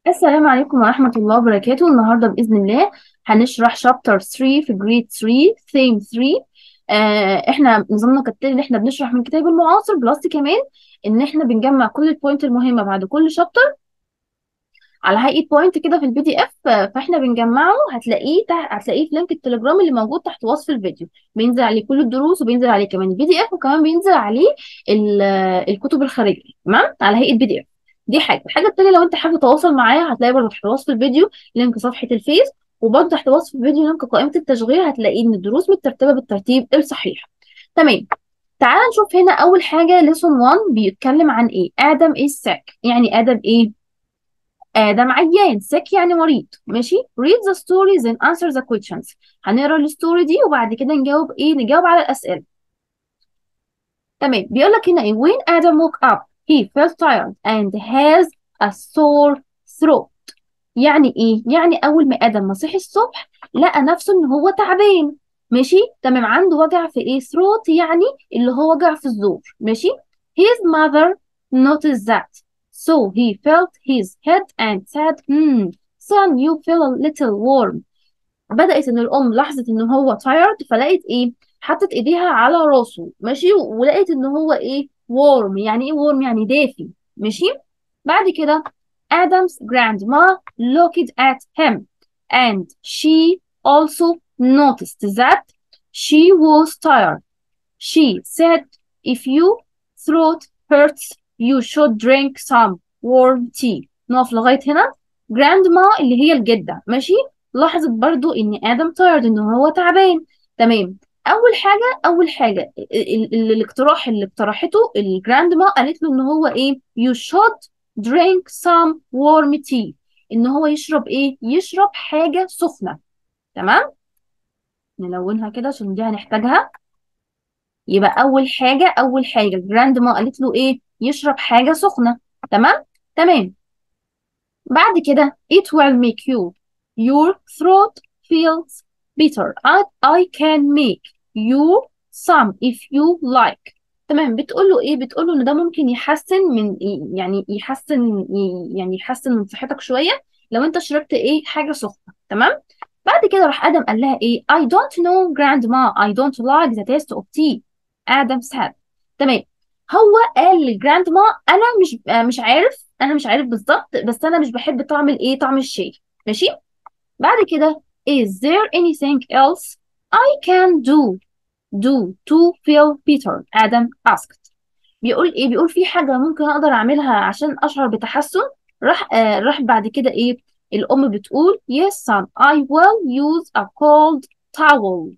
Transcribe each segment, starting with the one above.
السلام عليكم ورحمة الله وبركاته النهاردة بإذن الله هنشرح شابتر 3 في جريد 3 ثيم 3 آه احنا نظامنا كالتالي ان احنا بنشرح من كتاب المعاصر بلس كمان ان احنا بنجمع كل البوينت المهمة بعد كل شابتر على هيئة بوينت كده في البي دي اف فاحنا بنجمعه هتلاقيه تحت هتلاقيه في لينك التليجرام اللي موجود تحت وصف الفيديو بينزل عليه كل الدروس وبينزل عليه كمان البي دي اف وكمان بينزل عليه ال- الكتب الخارجية تمام على هيئة بي دي اف دي حاجة الحاجة التانية لو انت حابب تتواصل معايا هتلاقي برضه تحت وصف الفيديو لينك صفحة الفيس وبرضه تحت وصف الفيديو لينك قائمة التشغيل هتلاقي ان الدروس مترتبة بالترتيب الصحيح تمام تعال نشوف هنا اول حاجة ليسون 1 بيتكلم عن ايه ادم is sick يعني ادم ايه آدم عيان sick يعني مريض ماشي read the story then answer the questions هنقرا الستوري دي وبعد كده نجاوب ايه نجاوب على الأسئلة تمام بيقول لك هنا ايه when Adam woke up he felt tired and has a sore throat يعني ايه يعني اول ما آدم ما صحي الصبح لقى نفسه ان هو تعبان ماشي تمام عنده وجع في ايه throat يعني اللي هو وجع في الزور ماشي his mother noticed that so he felt his head and said hmm son you feel a little warm بدأت ان الام لاحظت ان هو tired فلقت ايه حطت ايديها على راسه ماشي ولقيت ان هو ايه warm يعني ايه warm يعني دافي ماشي بعد كده Adam's grandma looked at him and she also noticed that she was tired. She said, if your throat hurts, you should drink some warm tea. نقف لغاية هنا grandma اللي هي الجدة ماشي لاحظت برضو ان آدم tired ان هو تعبان تمام اول حاجة اول حاجة ال- ال- ال- الاقتراح اللي اقترحته الجراندما قالت له ان هو ايه you should drink some warm tea ان هو يشرب ايه يشرب حاجة سخنة تمام نلونها كده عشان دي هنحتاجها يبقى اول حاجة اول حاجة الجراند ما قالت له ايه يشرب حاجة سخنة تمام تمام بعد كده it will make you your throat feels bitter I, I can make you some if you like تمام بتقول له ايه بتقول له ان ده ممكن يحسن من يعني يحسن يعني يحسن من صحتك شوية لو انت شربت ايه حاجة سخنة تمام بعد كده راح آدم قال لها ايه I don't know grandma I don't like the taste of tea آدم said تمام هو قال للجراندما انا مش آه، مش عارف انا مش عارف بالظبط بس انا مش بحب طعم الايه طعم الشاي ماشي بعد كده is there anything else I can do do to feel better آدم asked بيقول ايه بيقول في حاجة ممكن اقدر اعملها عشان اشعر بتحسن راح آه راح بعد كده ايه الام بتقول yes son I will use a cold towel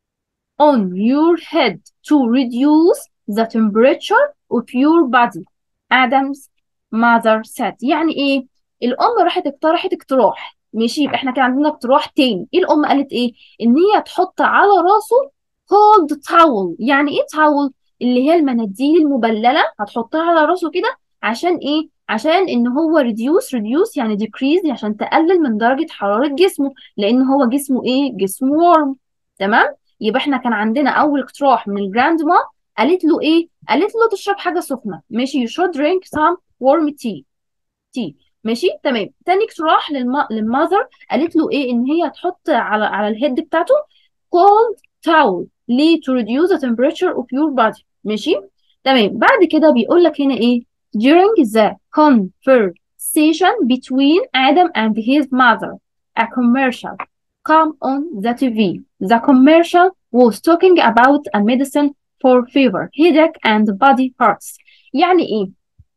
on your head to reduce the temperature of your body Adam's mother said يعني ايه الام راحت اقترحت اقتراح ماشي يبقى احنا كان عندنا اقتراح تاني ايه الام قالت ايه ان هي تحط على راسه cold towel يعني ايه towel اللي هي المناديل المبللة هتحطها على راسه كده عشان ايه عشان ان هو reduce reduce يعني decrease عشان تقلل من درجة حرارة جسمه لان هو جسمه ايه جسمه warm تمام يبقى احنا كان عندنا اول اقتراح من الجراند ما قالت له ايه قالت له تشرب حاجة سخنة ماشي you should drink some warm tea tea ماشي تمام تاني اقتراح للم... للماذر قالت له ايه ان هي تحط على على الهيد بتاعته cold towel ليه to reduce the temperature of your body ماشي تمام بعد كده بيقول لك هنا ايه during the conversation between Adam and his mother a commercial come on the TV the commercial was talking about a medicine for fever headache and body hurts يعني ايه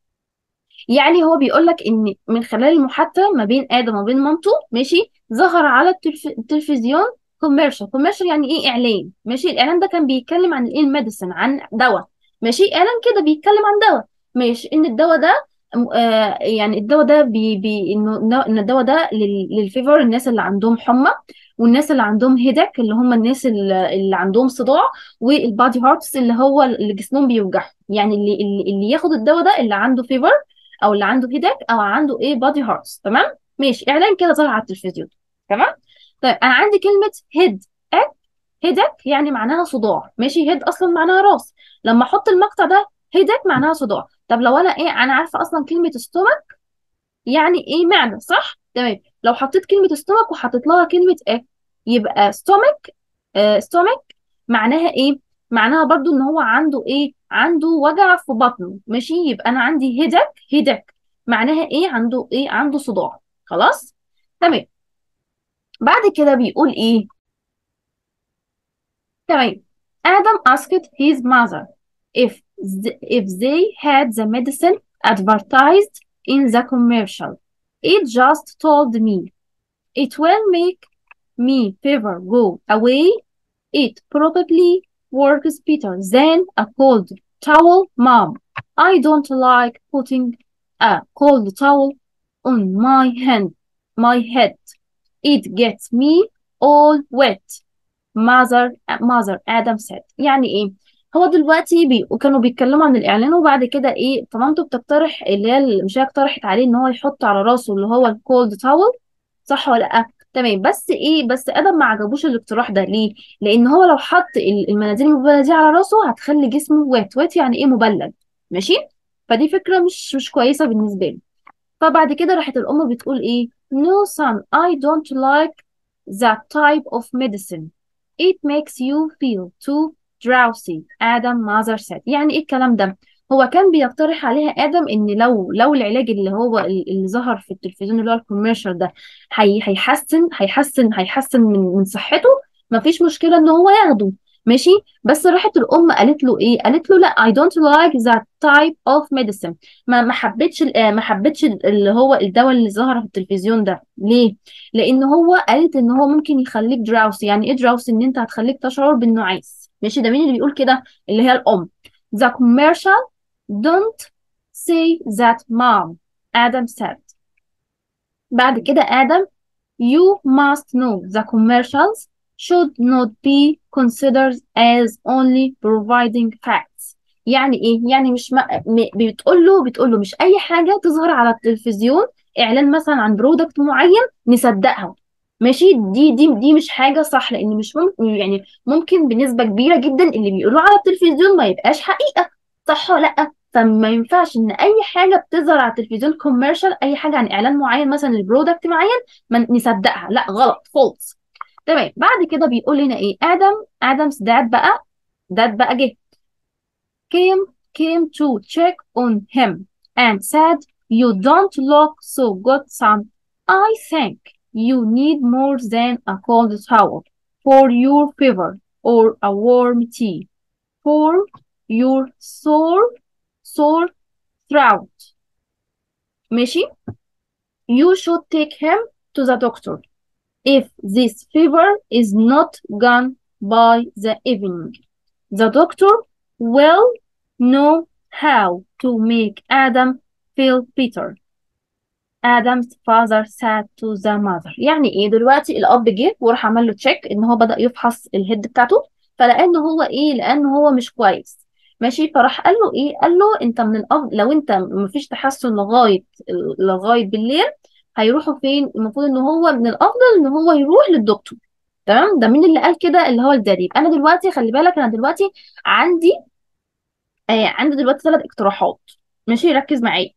يعني هو بيقول لك ان من خلال المحادثه ما بين ادم وبين مامته ماشي ظهر على التلف... التلفزيون كوميرشال كوميرشال يعني ايه اعلان ماشي الاعلان ده كان بيتكلم عن ايه الميديسن عن دواء ماشي اعلان كده بيتكلم عن دواء ماشي ان الدواء ده م- آه يعني الدواء ده بي بي انه ان الدواء ده لل- للفيفر الناس اللي عندهم حمى والناس اللي عندهم هيدك اللي هم الناس اللي اللي عندهم صداع والبادي هارتس اللي هو اللي جسمهم بيوجعهم يعني اللي اللي, اللي ياخد الدواء ده اللي عنده فيفر او اللي عنده هيدك او عنده ايه بادي هارتس تمام ماشي اعلان كده ظهر على التلفزيون تمام طيب انا عندي كلمه هيد اك هيدك يعني معناها صداع ماشي هيد اصلا معناها راس لما احط المقطع ده هيدك معناها صداع طب لو انا ايه انا عارفه اصلا كلمه ستومك يعني ايه معده صح تمام لو حطيت كلمه stomach وحطيت لها كلمه ايه يبقى stomach آه stomach معناها ايه معناها برضو ان هو عنده ايه عنده وجع في بطنه ماشي يبقى انا عندي هيدك هيدك معناها ايه عنده ايه عنده صداع خلاص تمام بعد كده بيقول ايه تمام Adam asked his mother if th if they had the medicine advertised in the commercial. It just told me it will make me fever go away. It probably works better than a cold towel, mom. I don't like putting a cold towel on my hand, my head. It gets me all wet. mother mother Adam said يعني ايه هو دلوقتي بي... كانوا بيتكلموا عن الاعلان وبعد كده ايه فمامته بتقترح اللي هي ال- مش هي اقترحت عليه ان هو يحط على راسه اللي هو الكولد تاول صح ولا لا تمام بس ايه بس ادم ما عجبوش الاقتراح ده ليه لان هو لو حط ال- المناديل المبلله دي على راسه هتخلي جسمه وات وات يعني ايه مبلل ماشي فدي فكره مش مش كويسه بالنسبه له فبعد كده راحت الام بتقول ايه no son I don't like that type of medicine It makes you feel too drowsy Adam mother said يعني ايه الكلام ده هو كان بيقترح عليها آدم ان لو لو العلاج اللي هو ال- اللي ظهر في التلفزيون اللي هو الكوميرشال ده هي هيحسن هيحسن هيحسن من من صحته مفيش مشكلة ان هو ياخده ماشي بس راحت الأم قالت له ايه قالت له لا I don't like that type of medicine ما ما حبيتش ال- آه، ما حبيتش ال- اللي هو الدواء اللي ظهر في التلفزيون ده ليه لان هو قالت ان هو ممكن يخليك دراوسي يعني ايه دراوسي ان انت هتخليك تشعر بالنعاس ماشي ده مين اللي بيقول كده اللي هي الام the commercial don't say that mom Adam said بعد كده آدم you must know the commercials should not be considered as only providing facts يعني ايه يعني مش ما م- بتقول له بتقول له مش اي حاجه تظهر على التلفزيون اعلان مثلا عن برودكت معين نصدقها ماشي دي دي دي مش حاجه صح لان مش ممكن يعني ممكن بنسبه كبيره جدا اللي بيقولوه على التلفزيون ما يبقاش حقيقه صح ولا لا فما ينفعش ان اي حاجه بتظهر على التلفزيون كوميرشال اي حاجه عن اعلان معين مثلا البرودكت معين ما نصدقها لا غلط فولس تمام بعد كده بيقول لنا ايه ادم ادم's dad بقى dad بقى جه came came to check on him and said you don't look so good son I think you need more than a cold towel for your fever or a warm tea for your sore sore throat ماشي you should take him to the doctor if this fever is not gone by the evening. The doctor will know how to make Adam feel better. Adam's father said to the mother يعني ايه دلوقتي الاب جه وراح عمل له تشيك ان هو بدأ يفحص الهيد بتاعته فلقى ان هو ايه لان هو مش كويس ماشي فراح قال له ايه قال له انت من الافضل لو انت مفيش تحسن لغايه لغايه بالليل هيروحوا فين المفروض ان هو من الافضل ان هو يروح للدكتور تمام ده مين اللي قال كده اللي هو الدليل انا دلوقتي خلي بالك انا دلوقتي عندي آه عندي دلوقتي ثلاث اقتراحات ماشي ركز معايا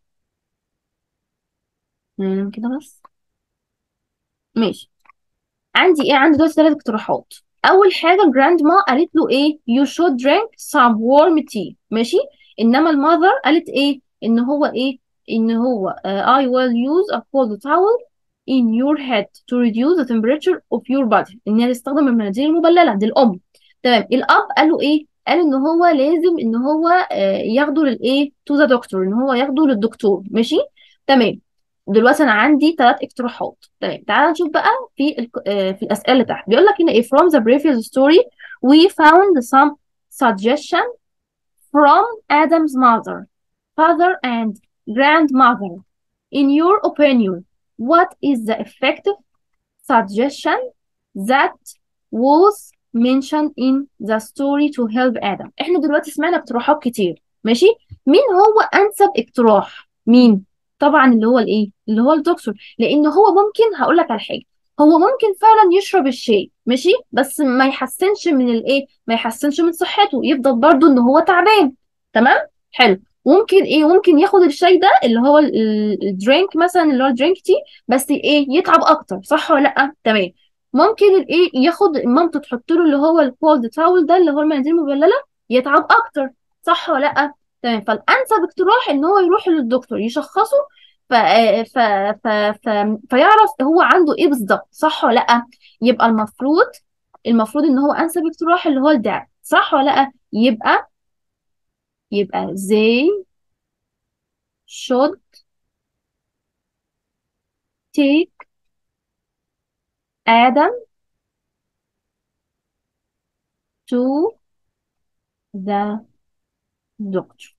مم، كده بس ماشي عندي ايه عندي دلوقتي ثلاث اقتراحات اول حاجه الجراند ما قالت له ايه you should drink some warm tea ماشي انما المذر قالت ايه ان هو ايه ان هو uh, I will use a cold towel in your head to reduce the temperature of your body ان هي تستخدم المناديل المبلله دي الام تمام الاب قالوا ايه قال ان هو لازم ان هو آه، ياخده للايه to the doctor ان هو ياخده للدكتور ماشي تمام دلوقتي انا عندي ثلاث اقتراحات طيب تعالى نشوف بقى في ال- آه، في الاسئله اللي تحت بيقول لك هنا ايه from the previous story we found some suggestion from Adam's mother father and grandmother in your opinion what is the effective suggestion that was mentioned in the story to help Adam احنا دلوقتي سمعنا اقتراحات كتير ماشي مين هو انسب اقتراح مين طبعا اللي هو الايه اللي هو الدكتور لان هو ممكن هقول لك على حاجه هو ممكن فعلا يشرب الشاي ماشي بس ما يحسنش من الايه ما يحسنش من صحته يفضل برضو ان هو تعبان تمام حلو ممكن ايه ممكن ياخد الشاي ده اللي هو الدرينك مثلا اللي هو الدرينك تي بس ايه يتعب اكتر صح ولا لا تمام ممكن الايه ياخد مامته تحط له اللي هو الكولد تاول ده اللي هو المناديل المبلله يتعب اكتر صح ولا لا تمام فالانسب اقتراح ان هو يروح للدكتور يشخصه ف... ف... ف... ف... فيعرف هو عنده ايه بالظبط صح ولا لا يبقى المفروض المفروض ان هو انسب اقتراح اللي هو الدعم صح ولا لا يبقى يبقى they should take Adam to the doctor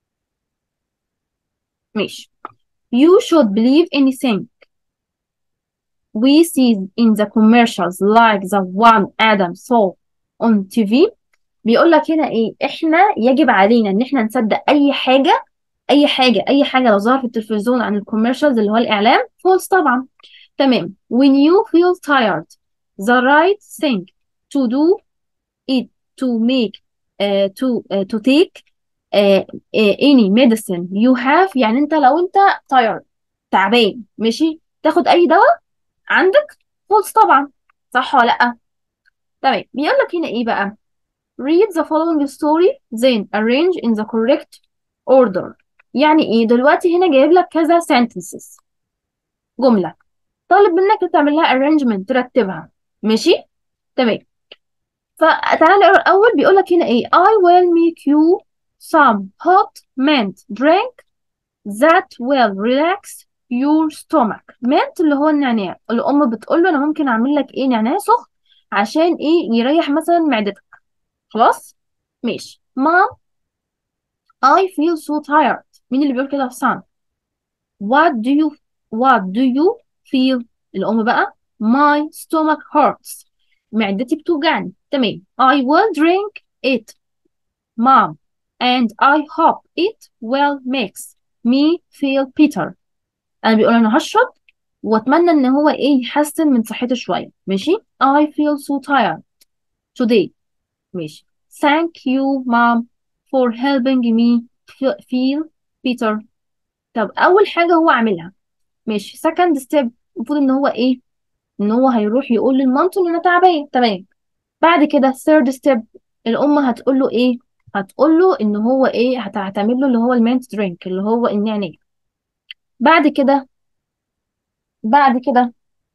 ماشي you should believe anything we see in the commercials like the one Adam saw on TV بيقول لك هنا ايه احنا يجب علينا ان احنا نصدق اي حاجه اي حاجه اي حاجه لو ظهر في التلفزيون عن الكوميرشالز اللي هو الاعلام فولس طبعا تمام when you feel tired the right thing to do is to make uh, to uh, to take uh, uh, any medicine you have يعني انت لو انت tired تعبان ماشي تاخد اي دواء عندك فولس طبعا صح ولا لا تمام بيقول لك هنا ايه بقى read the following story then arrange in the correct order يعني ايه دلوقتي هنا جايب لك كذا sentences جملة طالب منك تعمل لها arrangement ترتبها ماشي تمام فتعالى نقرا الاول بيقول لك هنا ايه I will make you some hot mint drink that will relax your stomach mint اللي هو النعناع الام بتقول له انا ممكن اعمل لك ايه نعناع سخن عشان ايه يريح مثلا معدتك خلاص ماشي mom I feel so tired مين اللي بيقول كده في سان what do you what do you feel الأم بقى my stomach hurts معدتي بتوجعني تمام I will drink it mom and I hope it will makes me feel better أنا بيقول أنا هشرب وأتمنى إن هو إيه يحسن من صحتي شوية ماشي I feel so tired today ماشي thank you mom for helping me feel better طب أول حاجة هو عاملها ماشي second step المفروض إن هو إيه إن هو هيروح يقول لمامته إن أنا تعبان تمام بعد كده third step الأم هتقول له إيه هتقول له إن هو إيه هتعتمد له اللي هو المانت درينك اللي هو النعناع بعد كده بعد كده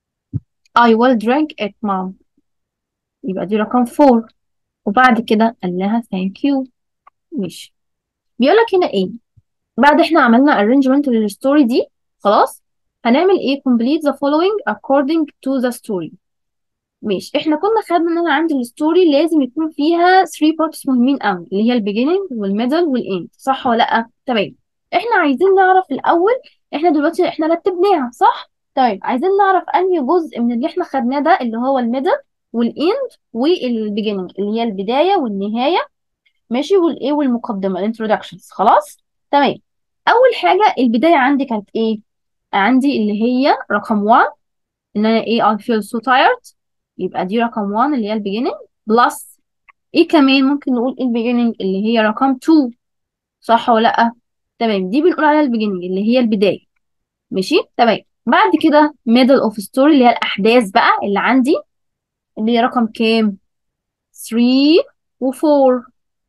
I will drink it mom يبقى دي رقم 4 وبعد كده قال لها thank you ماشي بيقول لك هنا ايه بعد احنا عملنا arrangement للستوري دي خلاص هنعمل ايه complete the following according to the story ماشي احنا كنا خدنا ان انا عندي الستوري لازم يكون فيها 3 parts مهمين قوي اللي هي البيجيننج والميدل والاند صح ولا لا تمام احنا عايزين نعرف الاول احنا دلوقتي احنا رتبناها صح طيب عايزين نعرف انهي جزء من اللي احنا خدناه ده اللي هو الميدل والاند والبيجيننج اللي هي البدايه والنهايه ماشي والايه والمقدمه الانترودكشنز خلاص تمام اول حاجه البدايه عندي كانت ايه عندي اللي هي رقم 1 ان انا ايه I feel so tired يبقى دي رقم 1 اللي هي البيجيننج بلس ايه كمان ممكن نقول ايه البيجيننج اللي هي رقم 2 صح ولا لا تمام دي بنقول عليها البيجيننج اللي هي البدايه ماشي تمام بعد كده middle of story اللي هي الاحداث بقى اللي عندي اللي هي رقم كام 3 و4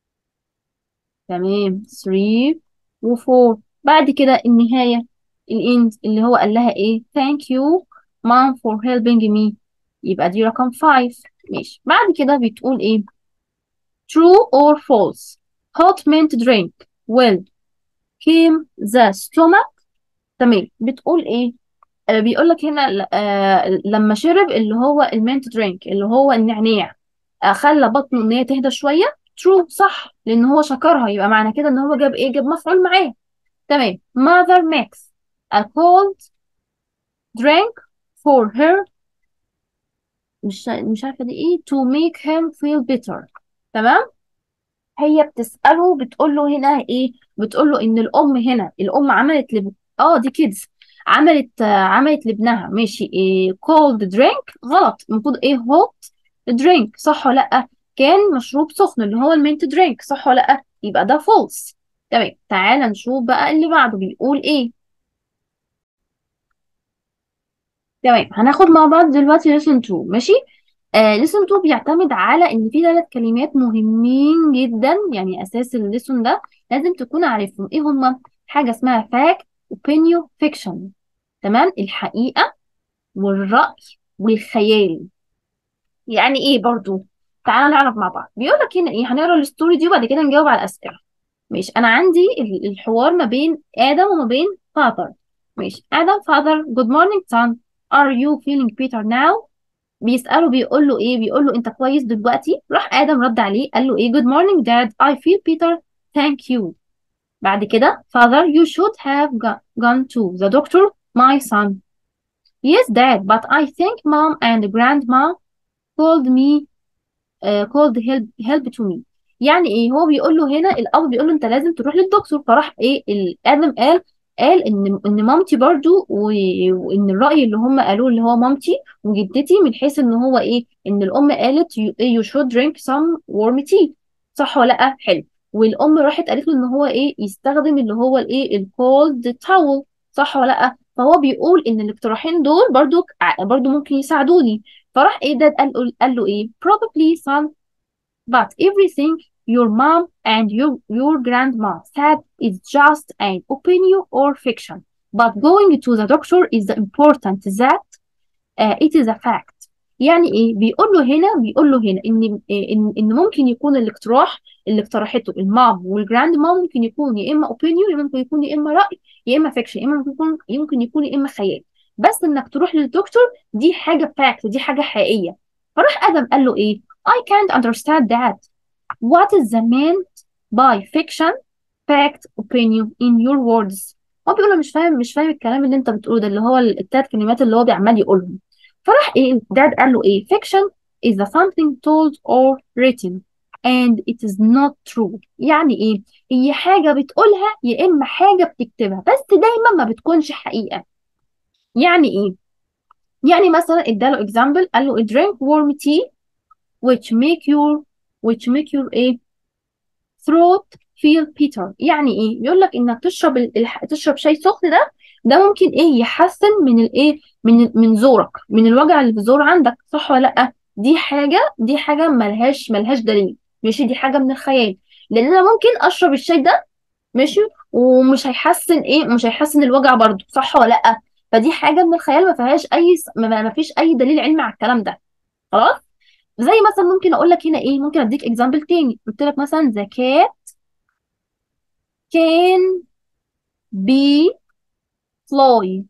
تمام 3 و4 بعد كده النهاية الاند اللي هو قال لها ايه thank you mom for helping me يبقى دي رقم 5 ماشي بعد كده بتقول ايه true or false hot mint drink will came the stomach تمام بتقول ايه آه بيقول لك هنا آه لما شرب اللي هو المنت درينك اللي هو النعناع آه خلى بطنه ان هي تهدى شويه true صح لان هو شكرها يبقى معنى كده ان هو جاب ايه جاب مفعول معاه تمام mother makes a cold drink for her مش مش عارفه دي ايه to make him feel better تمام هي بتسأله بتقول له هنا ايه بتقول له ان الام هنا الام عملت لب... اه دي كيدز عملت آه عملت لابنها ماشي إيه cold drink غلط المفروض ايه hot drink صح ولا لا كان مشروب سخن اللي هو المنت درينك صح ولا لا يبقى ده فولس تمام تعالى نشوف بقى اللي بعده بيقول ايه تمام هناخد مع بعض دلوقتي lesson 2 ماشي آه lesson 2 بيعتمد على ان في ثلاث كلمات مهمين جدا يعني اساس الليسون ده لازم تكون عارفهم ايه هما حاجه اسمها fact opinion fiction تمام الحقيقه والرأي والخيال يعني ايه برضو تعالى نعرف مع بعض بيقول لك هنا ايه هنقرا الستوري دي وبعد كده نجاوب على الاسئله ماشي انا عندي ال- الحوار ما بين ادم وما بين father ماشي ادم father good morning son are you feeling better now بيسأله بيقول له ايه بيقول له انت كويس دلوقتي راح ادم رد عليه قال له ايه good morning dad I feel better thank you بعد كده father you should have go- gone to the doctor my son yes dad but I think mom and grandma called me uh, called help help to me يعني ايه هو بيقول له هنا الاب بيقول له انت لازم تروح للدكتور فراح ايه ال- ادم قال قال ان ان مامتي برضو و- وان الراي اللي هم قالوه اللي هو مامتي وجدتي من حيث ان هو ايه ان الام قالت you, you should drink some warm tea صح ولا لا حلو والام راحت قالت له ان هو ايه يستخدم اللي هو الايه الكولد towel صح ولا لا فهو بيقول ان الاقتراحين دول برضو برضو ممكن يساعدوني فراح ايه ده قال له قال له ايه probably son but everything your mom and your your grandma said is just an opinion or fiction but going to the doctor is important that uh, it is a fact يعني ايه بيقول له هنا بيقول له هنا ان ان ان ممكن يكون الاقتراح اللي اقترحته المام والجراند مام ممكن يكون يا اما opinion يا ممكن يكون يا اما رأي يا اما fiction يا اما ممكن يكون يمكن يكون يا اما خيال بس انك تروح للدكتور دي حاجة fact دي حاجة حقيقية فراح ادم قال له ايه I can't understand that what is the meant by fiction fact opinion in your words هو بيقول له مش فاهم مش فاهم الكلام اللي انت بتقوله ده اللي هو الثلاث كلمات اللي هو بيعمل يقولهم فراح ايه داد قال له ايه fiction is the something told or written and it is not true يعني ايه هي حاجة بتقولها يا اما حاجة بتكتبها بس دايما ما بتكونش حقيقة يعني ايه يعني مثلا اداله example قال له drink warm tea which make your which make your ايه throat feel bitter يعني ايه بيقول لك انك تشرب ال... الح- تشرب شاي سخن ده ده ممكن ايه يحسن من الايه من من زورك من الوجع اللي في الزور عندك صح ولا لا دي حاجه دي حاجه ملهاش ملهاش دليل ماشي دي حاجه من الخيال لان انا ممكن اشرب الشاي ده ماشي ومش هيحسن ايه مش هيحسن الوجع برضو صح ولا لا فدي حاجه من الخيال ما فيهاش اي س- ما ما فيش اي دليل علمي على الكلام ده خلاص زي مثلا ممكن اقول لك هنا ايه ممكن اديك اكزامبل تاني قلت لك مثلا the cat can be fly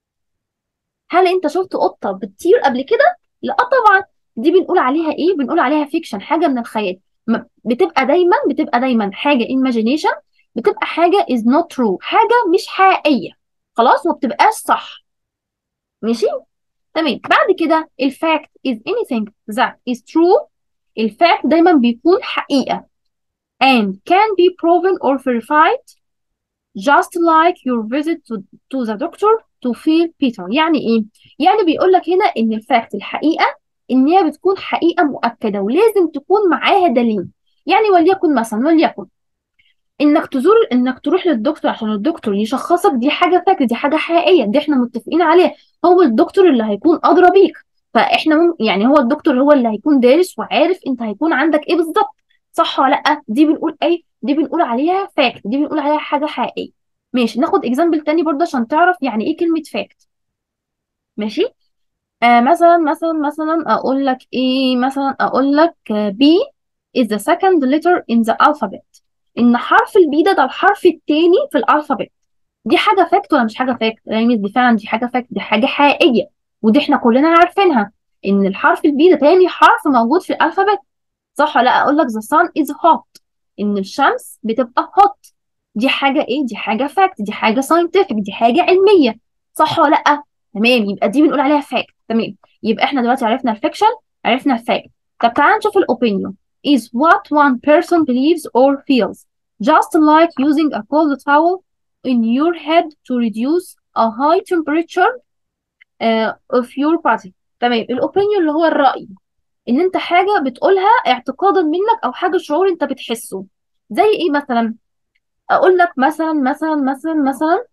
هل انت شفت قطه بتطير قبل كده لا طبعا دي بنقول عليها ايه بنقول عليها فيكشن حاجه من الخيال م- بتبقى دايما بتبقى دايما حاجه imagination بتبقى حاجه is not true حاجه مش حقيقيه خلاص وما بتبقاش صح ماشي تمام بعد كده الفاكت is anything that is true الفاكت دايما بيكون حقيقه and can be proven or verified just like your visit to, to the doctor to feel better يعني ايه يعني بيقول لك هنا ان الفاكت الحقيقه ان هي بتكون حقيقه مؤكده ولازم تكون معاها دليل يعني وليكن مثلا وليكن انك تزور انك تروح للدكتور عشان الدكتور يشخصك دي حاجه فاكت دي حاجه حقيقيه دي احنا متفقين عليها هو الدكتور اللي هيكون ادرى بيك فاحنا مم... يعني هو الدكتور هو اللي هيكون دارس وعارف انت هيكون عندك ايه بالظبط صح ولا لا دي بنقول ايه دي بنقول عليها فاكت دي بنقول عليها حاجه حقيقيه ماشي ناخد اكزامبل تاني برضه عشان تعرف يعني ايه كلمه فاكت ماشي آه مثلا مثلا مثلا اقول لك ايه مثلا اقول لك آه, B is the second letter in the alphabet ان حرف البي ده ده الحرف التاني في الالفابت دي حاجه فاكت ولا مش حاجه فاكت يعني دي فعلا دي حاجه فاكت دي حاجه حقيقيه ودي احنا كلنا عارفينها ان الحرف البي ده تاني حرف موجود في الالفابت صح ولا لا اقول لك the sun is hot ان الشمس بتبقى hot دي حاجه ايه دي حاجه فاكت دي حاجه scientific دي حاجه علميه صح ولا لا تمام يبقى دي بنقول عليها فاكت تمام يبقى احنا دلوقتي عرفنا الفيكشن عرفنا الفاكت طب تعال نشوف الاوبينيون is what one person believes or feels just like using a cold towel in your head to reduce a high temperature uh, of your body تمام الاوبينيون اللي هو الرأي ان انت حاجة بتقولها اعتقادا منك او حاجة شعور انت بتحسه زي ايه مثلا اقول لك مثلا مثلا مثلا مثلا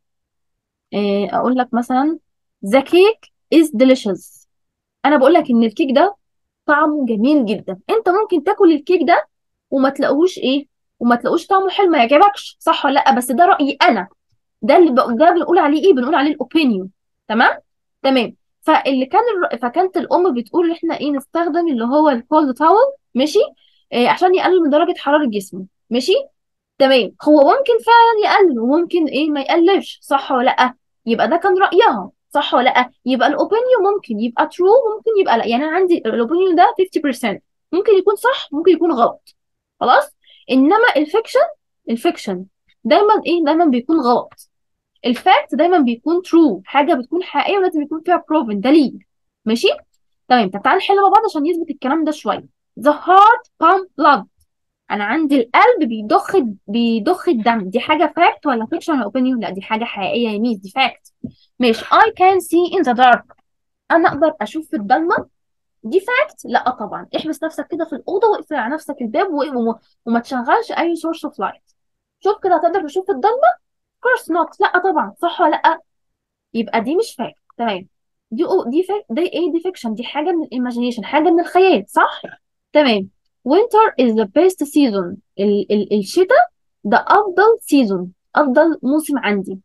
إيه اقول لك مثلا the cake is delicious انا بقول لك ان الكيك ده طعمه جميل جدا انت ممكن تاكل الكيك ده وما تلاقوش ايه وما تلاقوش طعمه حلو ما يعجبكش صح ولا لا بس ده رأيي انا ده اللي بق- ده بنقول عليه ايه بنقول عليه الاوبينيون تمام تمام فاللي كان الر... فكانت الام بتقول احنا ايه نستخدم اللي هو الكولد تاول ماشي إيه عشان يقلل من درجة حرارة جسمه ماشي تمام هو ممكن فعلا يقلل وممكن ايه ما يقللش صح ولا لا يبقى ده كان رأيها صح ولا لا يبقى الاوبينيون ممكن يبقى ترو وممكن يبقى لا يعني انا عندي الاوبينيون ده 50% ممكن يكون صح ممكن يكون غلط خلاص انما الفيكشن الفيكشن دايما ايه دايما بيكون غلط الفاكت دايما بيكون ترو حاجه بتكون حقيقيه ولازم يكون فيها بروفن دليل ماشي تمام طب تعالى نحل مع بعض عشان يثبت الكلام ده شويه the heart pump blood انا عندي القلب بيضخ بيضخ الدم دي حاجه فاكت ولا فيكشن ولا اوبينيون لا دي حاجه حقيقيه يا ميس دي فاكت ماشي I can see in the dark انا اقدر اشوف في الضلمه دي فاكت لا طبعا احبس نفسك كده في الاوضه واقفل على نفسك الباب و... وما, وما تشغلش اي سورس اوف لايت شوف كده هتقدر تشوف في الضلمه كورس نوت لا طبعا صح ولا لا يبقى دي مش فاكت تمام دي أو دي فاك دي ايه دي فيكشن دي حاجه من الايماجينيشن حاجه من الخيال صح تمام winter is the best season ال ال الشتاء ده افضل سيزون افضل موسم عندي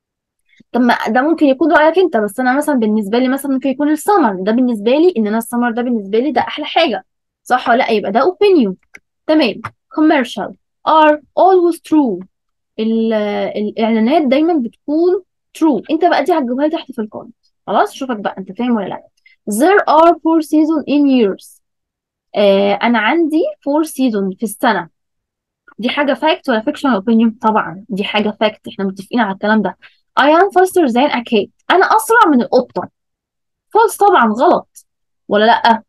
طب ما ده ممكن يكون رايك انت بس انا مثلا بالنسبه لي مثلا ممكن يكون السمر ده بالنسبه لي ان انا السمر ده بالنسبه لي ده احلى حاجه صح ولا لا يبقى ده opinion تمام commercial are always true ال- الاعلانات دايما بتكون true انت بقى دي هتجيبها لي تحت في الكومنت خلاص شوفك بقى انت فاهم ولا لا there are four seasons in years آه انا عندي four seasons في السنه دي حاجه فاكت ولا فيكشن اوبينيون طبعا دي حاجه فاكت احنا متفقين على الكلام ده I am faster than a cat انا اسرع من القطه فولس طبعا غلط ولا لا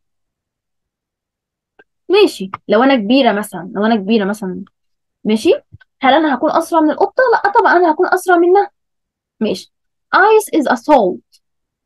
ماشي لو انا كبيره مثلا لو انا كبيره مثلا ماشي هل انا هكون اسرع من القطه لا طبعا انا هكون اسرع منها ماشي ice is a salt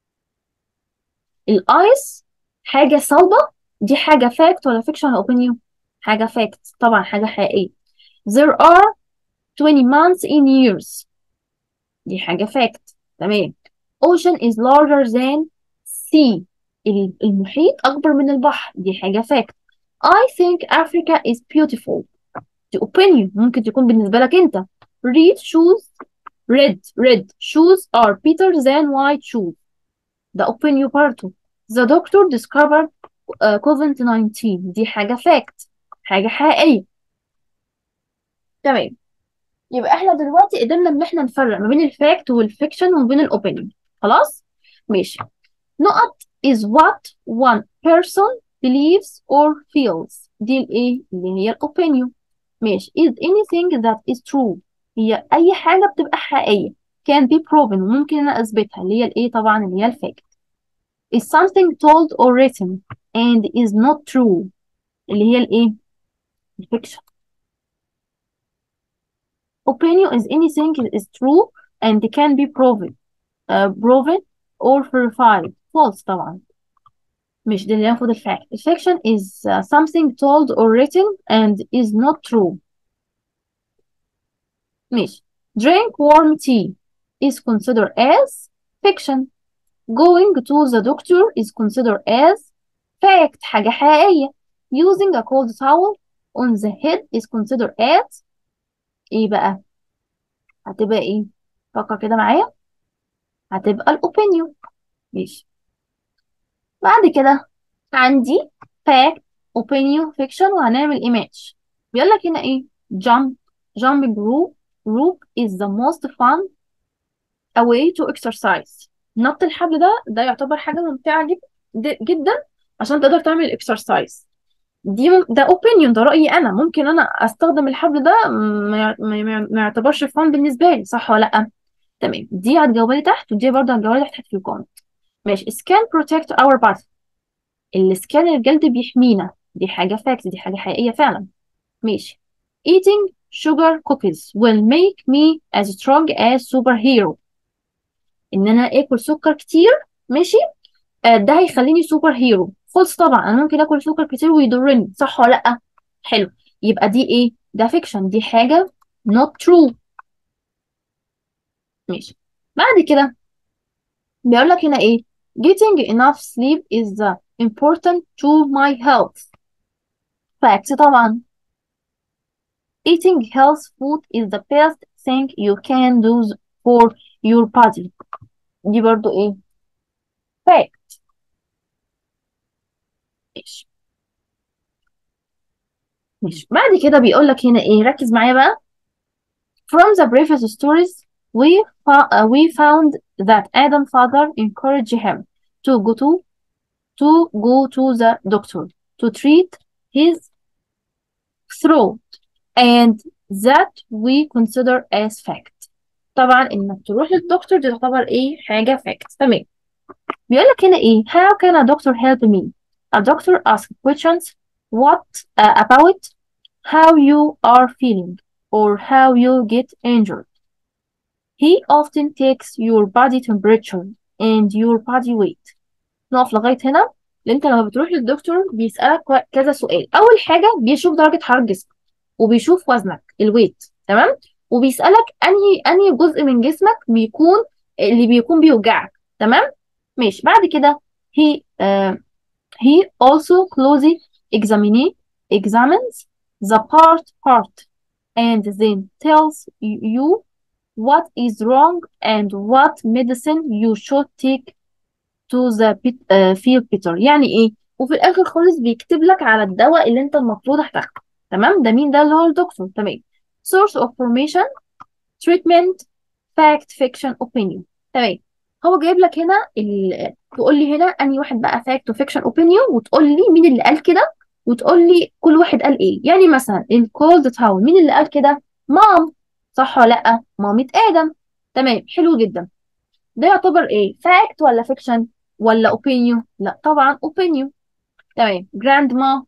الايس حاجه صلبه دي حاجه فاكت ولا فيكشن ولا اوبينيون حاجه فاكت طبعا حاجه حقيقيه there are 20 months in years دي حاجه فاكت تمام ocean is larger than sea ال- المحيط اكبر من البحر دي حاجه فاكت I think Africa is beautiful دي opinion ممكن تكون بالنسبه لك انت red shoes red red shoes are better than white shoes ده opinion برضه the doctor discovered uh, COVID-19 دي حاجة fact حاجة حقيقية تمام يبقى احنا دلوقتي قدرنا ان احنا نفرق ما بين الفاكت والفيكشن وما بين الاوبينيون خلاص ماشي نقط is what one person believes or feels دي الايه اللي هي الاوبينيون ماشي is anything that is true هي اي حاجة بتبقى حقيقية can be proven وممكن انا اثبتها اللي هي الايه طبعا اللي هي الفاكت is something told or written and is not true اللي هي الايه الفيكشن opinion is anything that is true and can be proven uh, proven or verified false طبعا مش دي اللي ناخد الفاكت الفيكشن is uh, something told or written and is not true مش drink warm tea is considered as fiction going to the doctor is considered as fact حاجة حقيقية using a cold towel on the head is considered as ايه بقى هتبقى ايه فكر كده معايا هتبقى الأوبينيون ماشي بعد كده عندي fact opinion fiction وهنعمل image بيقول لك هنا ايه jump jumping rope rope is the most fun a way to exercise نط الحبل ده ده يعتبر حاجة ممتعة جد جدا عشان تقدر تعمل exercise دي م- ده opinion ده رأيي أنا ممكن أنا أستخدم الحبل ده ما يع- ما يع- ما يعتبرش فن بالنسبة لي صح ولا لأ تمام دي هتجاوبها لي تحت ودي برضه هتجاوبها لي تحت في الكومنت ماشي scan protect our body السكان الجلد بيحمينا دي حاجة فاكت دي حاجة حقيقية فعلا ماشي eating sugar cookies will make me as strong as superhero ان انا اكل سكر كتير ماشي آه ده هيخليني سوبر هيرو فولس طبعا انا ممكن اكل سكر كتير ويضرني صح ولا لا حلو يبقى دي ايه ده فيكشن دي حاجة not true ماشي بعد كده بيقول لك هنا ايه getting enough sleep is the important to my health fact طبعا eating health food is the best thing you can do for your body دي برضو ايه fact ماشي ماشي بعد كده بيقول لك هنا ايه ركز معايا بقى from the previous stories we fo- uh, we found that Adam's father encouraged him to go to to go to the doctor to treat his throat and that we consider as fact طبعا انك تروح للدكتور دي تعتبر ايه حاجة fact تمام بيقول لك هنا ايه how can a doctor help me a doctor asks questions what uh, about how you are feeling or how you get injured he often takes your body temperature and your body weight نقف لغاية هنا لأن انت لما بتروح للدكتور بيسألك و- كذا سؤال أول حاجة بيشوف درجة حرارة جسمك وبيشوف وزنك الويت تمام وبيسألك أنهي أنهي جزء من جسمك بيكون اللي بيكون بيوجعك تمام ماشي بعد كده he uh, he also closely examine examines the part part and then tells you what is wrong and what medicine you should take to the bit, uh, feel better يعني ايه وفي الاخر خالص بيكتب لك على الدواء اللي انت المفروض هتاخده تمام ده مين ده اللي هو الدكتور تمام source of formation treatment fact fiction opinion تمام هو جايب لك هنا ال... تقول لي هنا انهي واحد بقى fact وفيكشن opinion وتقول لي مين اللي قال كده وتقول لي كل واحد قال ايه يعني مثلا الكولد تاون مين اللي قال كده مام صح ولا لا مامة ادم تمام حلو جدا ده يعتبر ايه fact ولا fiction ولا opinion لا طبعا opinion تمام جراند ما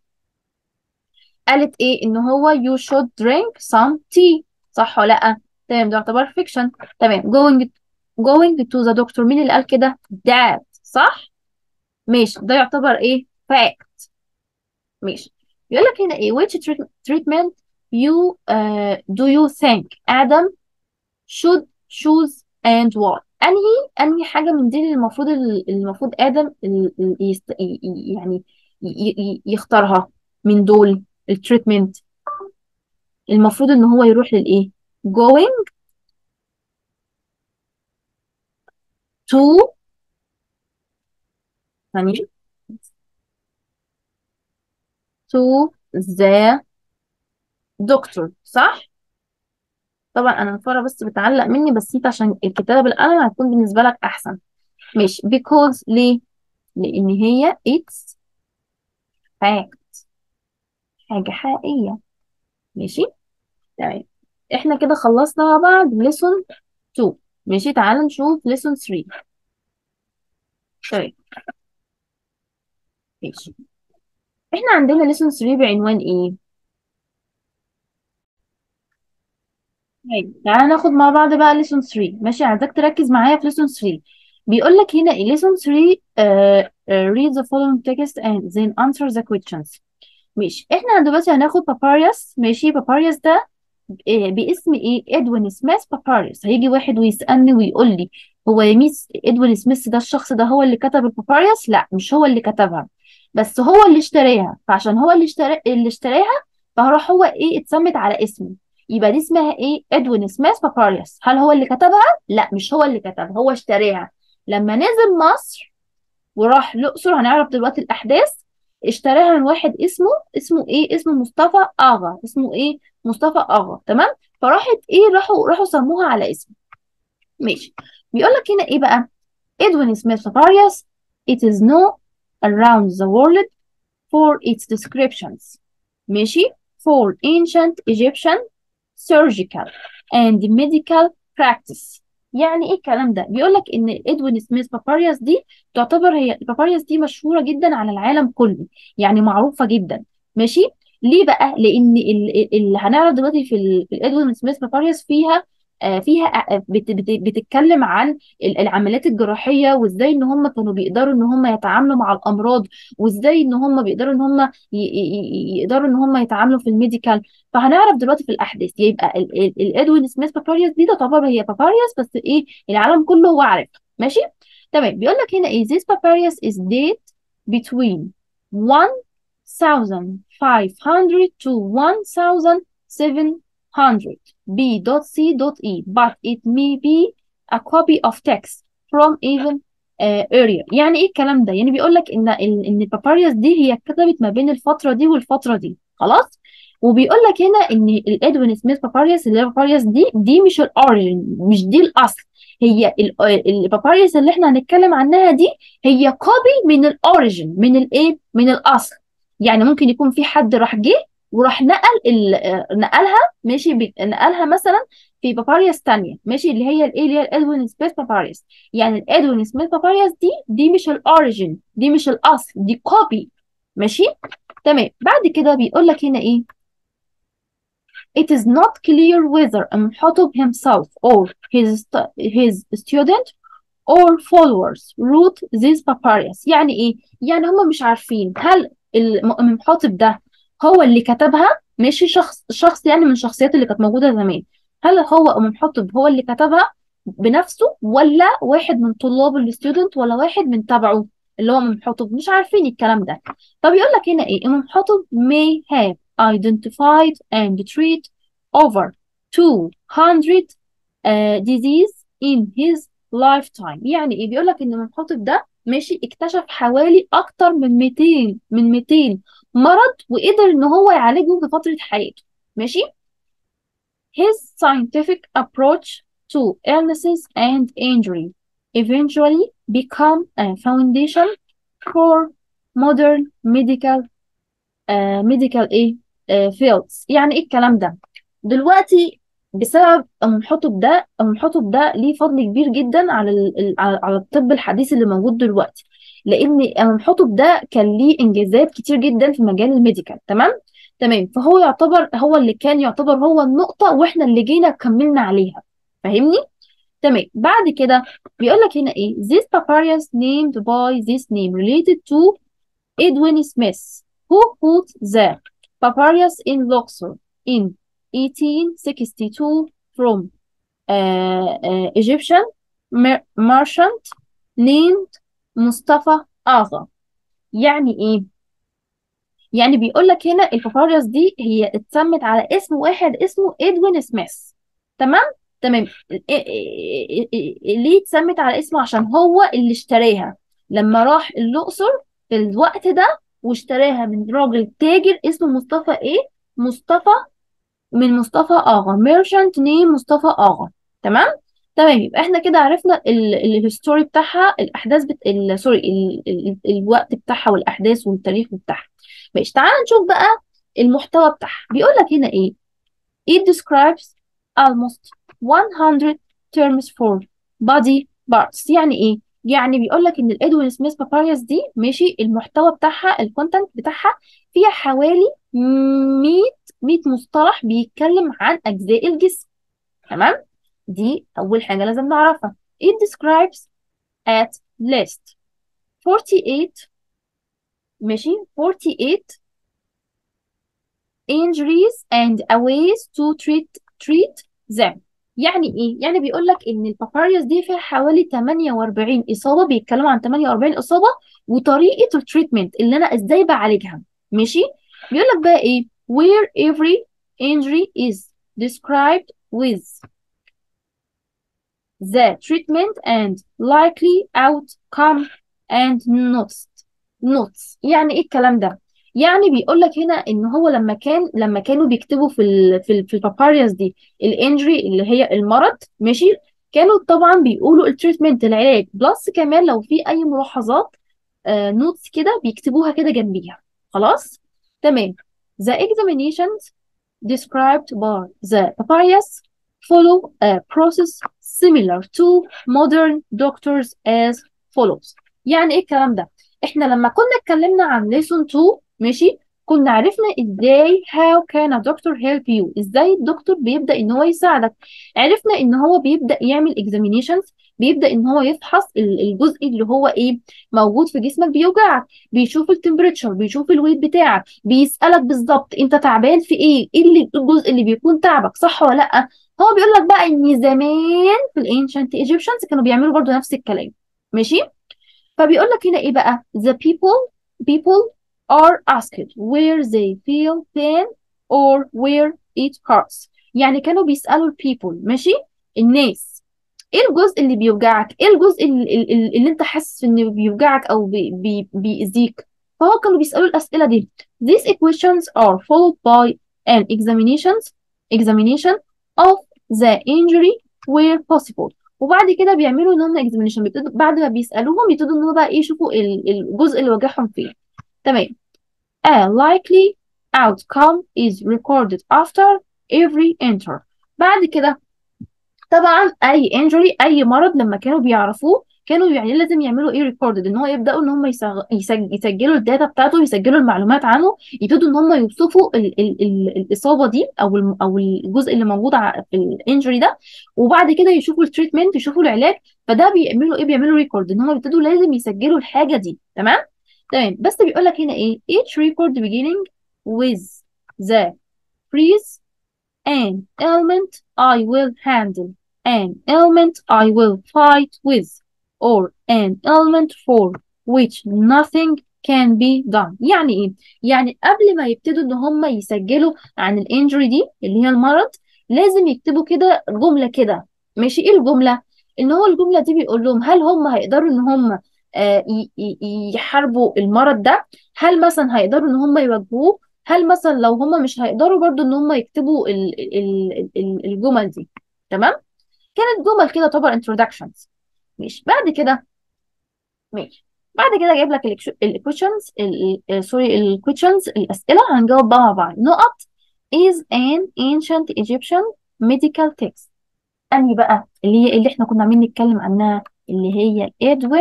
قالت ايه ان هو you should drink some tea صح ولا لا تمام ده يعتبر fiction تمام going going to the doctor مين اللي قال كده dad صح ماشي ده يعتبر ايه fact ماشي بيقول لك هنا ايه which treat- treatment you uh, do you think Adam should choose and why انهي انهي حاجه من دي اللي المفروض اللي المفروض ادم ال- ال- يست... ي- ي- يعني ي- ي- يختارها من دول التريتمنت المفروض ان هو يروح للايه going to ثانية to the doctor صح طبعا انا الفاره بس بتعلق مني بس انت عشان الكتابه بالقلم هتكون بالنسبه لك احسن ماشي because ليه لان هي it's fact حاجه حقيقيه ماشي تمام احنا كده خلصنا مع بعض lesson 2 ماشي تعال نشوف lesson 3 تمام ماشي احنا عندنا lesson 3 بعنوان ايه طيب تعال ناخد مع بعض بقى lesson 3 ماشي عايزاك تركز معايا في lesson 3 بيقول لك هنا ايه lesson 3 uh, uh, read the following text and then answer the questions ماشي احنا دلوقتي هناخد باباريوس ماشي باباريوس ده إيه باسم ايه ادوين سميث باباريوس هيجي واحد ويسألني ويقول لي هو يا ميس ادوين سميث ده الشخص ده هو اللي كتب الباباريوس لا مش هو اللي كتبها بس هو اللي اشتراها فعشان هو اللي اشترى اللي اشتراها فهروح هو ايه اتسمت على اسمه يبقى دي اسمها ايه ادوين سميث باباريوس هل هو اللي كتبها لا مش هو اللي كتبها هو اشتراها لما نزل مصر وراح الأقصر هنعرف دلوقتي الأحداث اشتراها من واحد اسمه اسمه ايه اسمه مصطفى آغا اسمه ايه مصطفى آغا تمام فراحت ايه راحوا راحوا سموها على اسمه ماشي بيقول لك هنا ايه بقى Edwin Smith Papyrus it is known around the world for its descriptions ماشي for ancient Egyptian surgical and medical practice يعني ايه الكلام ده بيقول لك ان ادوين سميث باباريوس دي تعتبر هي الباباريوس دي مشهوره جدا على العالم كله يعني معروفه جدا ماشي ليه بقى لان ال- ال- اللي هنعرض دلوقتي في ال- في الادوين سميث باباريوس فيها آه، فيها آه، بت- بت- بتتكلم عن ال- العمليات الجراحيه وازاي ان هم كانوا بيقدروا ان هم يتعاملوا مع الامراض وازاي ان هم بيقدروا ان هم ي- ي- ي- يقدروا ان هم يتعاملوا في الميديكال فهنعرف دلوقتي في الاحداث يبقى ال- ال- الادوين سميث باباريوس دي تعتبر هي باباريوس بس ايه العالم كله هو عارف ماشي تمام بيقول لك هنا ايه this papyrus is date between 1500 to 1700 b.c.e but it may be a copy of text from even uh, earlier يعني ايه الكلام ده يعني بيقول لك ان ال- ان الباباريوس دي هي اتكتبت ما بين الفتره دي والفتره دي خلاص وبيقول لك هنا ان الادوين سميث باباريوس اللي هي باباريوس دي دي مش الاوريجن مش دي الاصل هي ال- الباباريوس اللي احنا هنتكلم عنها دي هي كوبي من الاوريجن من الايه من الاصل يعني ممكن يكون في حد راح جه وراح نقل ال- آه، نقلها ماشي بي- نقلها مثلا في باباريوس تانية ماشي اللي هي الايه اللي هي الادوين سميث باباريوس يعني الادوين سميث باباريوس دي دي مش الاوريجن دي مش الاصل دي كوبي ماشي تمام بعد كده بيقول لك هنا ايه It is not clear whether Imhotep himself or his, st- his student or followers wrote this papyrus يعني ايه؟ يعني هم مش عارفين هل المحاطب ده هو اللي كتبها ماشي شخص شخص يعني من الشخصيات اللي كانت موجودة زمان هل هو المحاطب هو اللي كتبها بنفسه ولا واحد من طلاب الستودنت ولا واحد من تبعه اللي هو محاطب مش عارفين الكلام ده طب يقول لك هنا ايه محاطب may have identified and treat over 200 uh, disease in his lifetime يعني ايه بيقول لك ان المحاطب ده ماشي اكتشف حوالي اكتر من 200 من 200 مرض وقدر ان هو يعالجهم في فترة حياته ماشي his scientific approach to illnesses and injury eventually become a foundation for modern medical uh, medical ايه uh, fields يعني ايه الكلام ده دلوقتي بسبب أم حطب ده أم حطب ده ليه فضل كبير جدا على ال- ال- على على الطب الحديث اللي موجود دلوقتي لان أم حطب ده كان ليه انجازات كتير جدا في مجال الميديكال تمام تمام فهو يعتبر هو اللي كان يعتبر هو النقطة واحنا اللي جينا كملنا عليها فاهمني تمام بعد كده بيقول لك هنا ايه this papyrus named by this name related to Edwin Smith who put the papyrus in Luxor in 1862 from uh, uh, Egyptian mer- merchant named مصطفى آغا يعني ايه يعني بيقول لك هنا الباباريوس دي هي اتسمت على اسم واحد اسمه ادوين سميث تمام تمام إيه- إيه- إيه- ليه اتسمت على اسمه عشان هو اللي اشتراها لما راح الأقصر في الوقت ده واشتراها من راجل تاجر اسمه مصطفى ايه مصطفى من مصطفى آغا ميرشنت نيم مصطفى آغا تمام تمام يبقى احنا كده عرفنا الهيستوري بتاعها الاحداث بت... ال... سوري ال... ال... الوقت بتاعها والاحداث والتاريخ بتاعها ماشي تعال نشوف بقى المحتوى بتاعها بيقول لك هنا ايه it describes almost 100 terms for body parts يعني ايه يعني بيقول لك ان الادوين سميث باباريوس دي ماشي المحتوى بتاعها الكونتنت بتاعها فيها حوالي 100 100 مصطلح بيتكلم عن اجزاء الجسم تمام دي اول حاجه لازم نعرفها it describes at least 48 ماشي 48 injuries and ways to treat treat them يعني ايه يعني بيقول لك ان الباباريوس دي فيها حوالي 48 اصابه بيتكلموا عن 48 اصابه وطريقه التريتمنت اللي انا ازاي بعالجها ماشي بيقول لك بقى ايه where every injury is described with the treatment and likely outcome and notes notes يعني ايه الكلام ده يعني بيقول لك هنا ان هو لما كان لما كانوا بيكتبوا في ال في ال في الباباريوس دي الانجري اللي هي المرض ماشي كانوا طبعا بيقولوا التريتمنت العلاج بلس كمان لو في اي ملاحظات آه نوتس كده بيكتبوها كده جنبيها خلاص تمام the examinations described by the papyrus follow a process similar to modern doctors as follows يعني ايه الكلام ده احنا لما كنا اتكلمنا عن lesson 2 ماشي كنا عرفنا ازاي how can a doctor help you ازاي الدكتور بيبدأ ان هو يساعدك عرفنا ان هو بيبدأ يعمل examinations بيبدأ ان هو يفحص ال- الجزء اللي هو ايه موجود في جسمك بيوجعك بيشوف التمبريتشر بيشوف الويت بتاعك بيسألك بالظبط انت تعبان في ايه ايه اللي الجزء اللي بيكون تعبك صح ولا لا هو بيقول لك بقى ان زمان في الانشنت ايجيبشنز كانوا بيعملوا برضو نفس الكلام ماشي فبيقول لك هنا ايه بقى the people people are asked where they feel pain or where it hurts يعني كانوا بيسألوا ال people ماشي الناس ايه الجزء اللي بيوجعك ايه الجزء اللي, اللي, اللي انت حاسس انه بيوجعك او بي بي بيأذيك فهو كانوا بيسألوا الأسئلة دي these questions are followed by an examinations examination of the injury where possible وبعد كده بيعملوا ان هم examination بيبتدوا بعد ما بيسألوهم يبتدوا ان هم بقى ايه يشوفوا ال- الجزء اللي وجعهم فين تمام A likely outcome is recorded after every enter بعد كده طبعا اي انجري اي مرض لما كانوا بيعرفوه كانوا يعني لازم يعملوا ايه ريكوردد ان هو يبداوا ان هم يسج... يسج... يسجلوا الداتا بتاعته يسجلوا المعلومات عنه يبتدوا ان هم يوصفوا ال... ال... ال... الاصابه دي او الم... او الجزء اللي موجود ع- في الانجري ده وبعد كده يشوفوا التريتمنت يشوفوا العلاج فده بيعملوا ايه بيعملوا ريكورد ان هم بيبتدوا لازم يسجلوا الحاجه دي تمام تمام بس بيقول لك هنا ايه each record beginning with the freeze an element I will handle, an element I will fight with, or an element for which nothing can be done. يعني ايه؟ يعني قبل ما يبتدوا ان هم يسجلوا عن الانجري دي اللي هي المرض لازم يكتبوا كده جملة كده ماشي ايه الجملة؟ ان هو الجملة دي بيقول لهم هل هم هيقدروا ان هم آه، ي- ي- يحاربوا المرض ده؟ هل مثلا هيقدروا ان هم يواجهوه؟ هل مثلا لو هم مش هيقدروا برضو ان هم يكتبوا ال ال ال الجمل دي تمام كانت جمل كده تعتبر introductions ماشي بعد كده ماشي بعد كده جايب لك الايكويشنز سوري الكويشنز الاسئله هنجاوب بقى مع بعض نقط is an ancient Egyptian medical text انهي بقى اللي هي اللي احنا كنا عاملين نتكلم عنها اللي هي ادوين